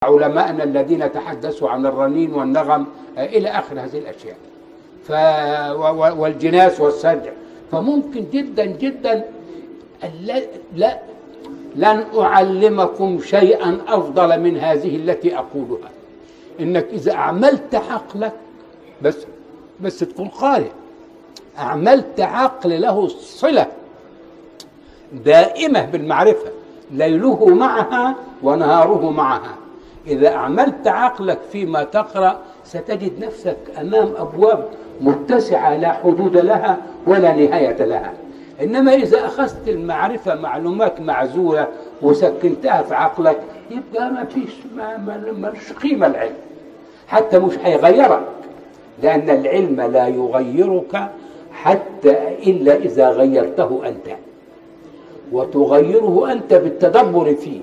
علماءنا الذين تحدثوا عن الرنين والنغم آه، الى اخر هذه الاشياء ف و- و- والجناس والسجع فممكن جدا جدا لا, لا لن اعلمكم شيئا افضل من هذه التي اقولها انك اذا اعملت عقلك بس بس تكون قارئ اعملت عقل له صله دائمه بالمعرفه ليله معها ونهاره معها اذا اعملت عقلك فيما تقرا ستجد نفسك امام ابواب متسعه لا حدود لها ولا نهايه لها انما اذا اخذت المعرفه معلومات معزوله وسكنتها في عقلك يبقى ما فيش ما ما ملوش قيمه العلم حتى مش هيغيرك لان العلم لا يغيرك حتى الا اذا غيرته انت وتغيره انت بالتدبر فيه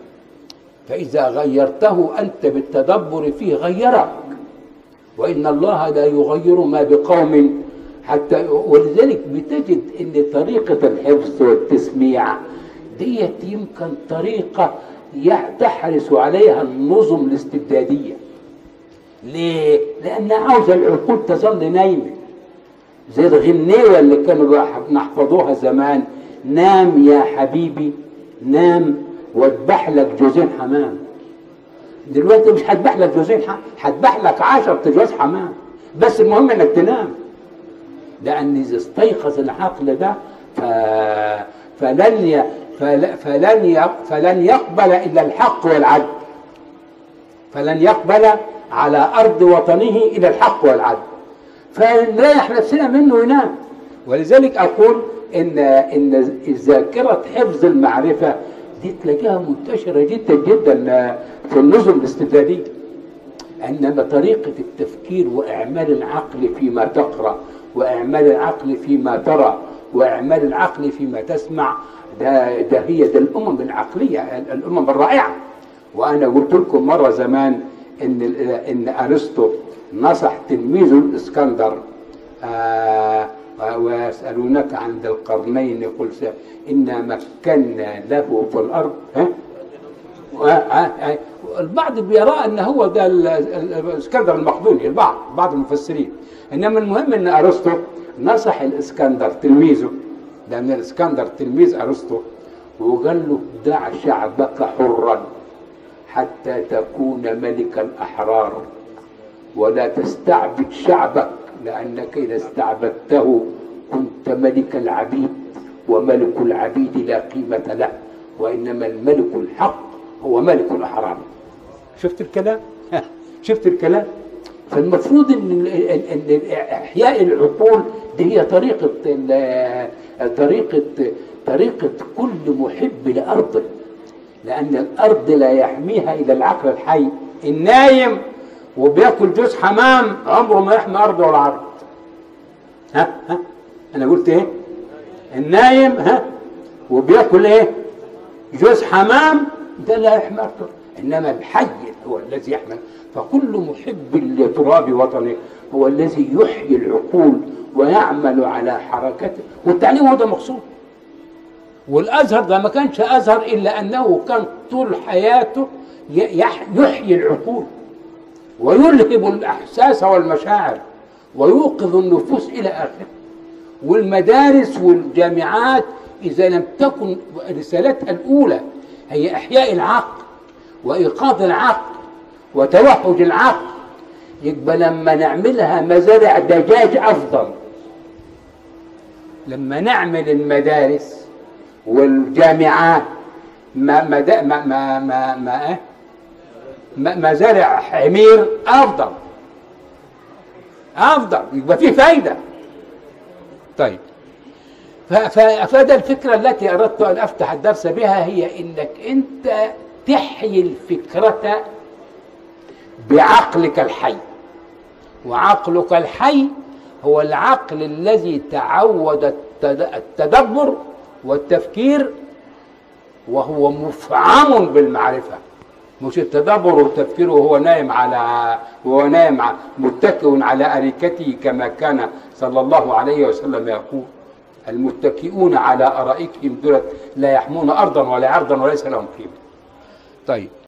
فاذا غيرته انت بالتدبر فيه غيرك وان الله لا يغير ما بقوم حتى ولذلك بتجد ان طريقه الحفظ والتسميع ديت يمكن طريقه يع- تحرص عليها النظم الاستبداديه ليه؟ لأنها عاوزة العقول تظل نايمة زي الغنيوة اللي كانوا بيح- نحفظوها زمان نام يا حبيبي نام واذبح لك جوزين حمام دلوقتي مش هذبح لك جوزين حمام هذبح لك عشر جوز حمام بس المهم انك تنام لأن إذا استيقظ العقل ده ف... فلن ي... فل... فلن ي... فلن يقبل إلا الحق والعدل فلن يقبل على أرض وطنه إلى الحق والعدل فنريح نفسنا منه ينام ولذلك أقول إن إن ذاكرة حفظ المعرفة دي تلاقيها منتشرة جدا جدا في النظم الاستبدادية انما طريقه التفكير واعمال العقل فيما تقرا واعمال العقل فيما ترى واعمال العقل فيما تسمع ده ده هي ده الامم العقليه الامم الرائعه وانا قلت لكم مره زمان ان ان ارسطو نصح تلميذه الاسكندر آه ويسالونك عن ذي القرنين قل س- انا مكنا له في الارض ها و- آه، آه، البعض بيرى ان هو ده ال- ال- الاسكندر المقدوني البعض بعض المفسرين انما المهم ان ارسطو نصح الاسكندر تلميذه لان الاسكندر تلميذ ارسطو وقال له دع شعبك حرا حتى تكون ملك الاحرار ولا تستعبد شعبك لانك اذا استعبدته كنت ملك العبيد وملك العبيد لا قيمه له وانما الملك الحق هو ملك الاحرار شفت الكلام شفت الكلام فالمفروض ان ان إن احياء العقول دي هي طريقه ال- طريقه طريقه كل محب لارضه لان الارض لا يحميها الا العقل الحي النايم وبياكل جوز حمام عمره ما يحمي ارضه ولا عرض ها ها انا قلت ايه النايم ها وبياكل ايه جوز حمام ده لا يحمي ارضه انما الحي هو الذي يحمل فكل محب لتراب وطنه هو الذي يحيي العقول ويعمل على حركته والتعليم هو ده مقصود والازهر ده ما كانش ازهر الا انه كان طول حياته ي- يح- يحيي العقول ويلهب الاحساس والمشاعر ويوقظ النفوس الى اخره والمدارس والجامعات اذا لم تكن رسالتها الاولى هي احياء العقل وايقاظ العقل وتوحد العقل يبقى لما نعملها مزارع دجاج افضل لما نعمل المدارس والجامعات ما ما ما ما ما, ما, إيه؟ ما مزارع حمير افضل افضل يبقى في فايده طيب ف- ف- فده الفكره التي اردت ان افتح الدرس بها هي انك انت تحيي الفكره بعقلك الحي وعقلك الحي هو العقل الذي تعود التد- التدبر والتفكير وهو مفعم بالمعرفة مش التدبر والتفكير وهو نايم على وهو نايم ع- متكئ على أريكته كما كان صلى الله عليه وسلم يقول المتكئون على أرائكهم دولت لا يحمون أرضا ولا عرضا وليس لهم قيمة طيب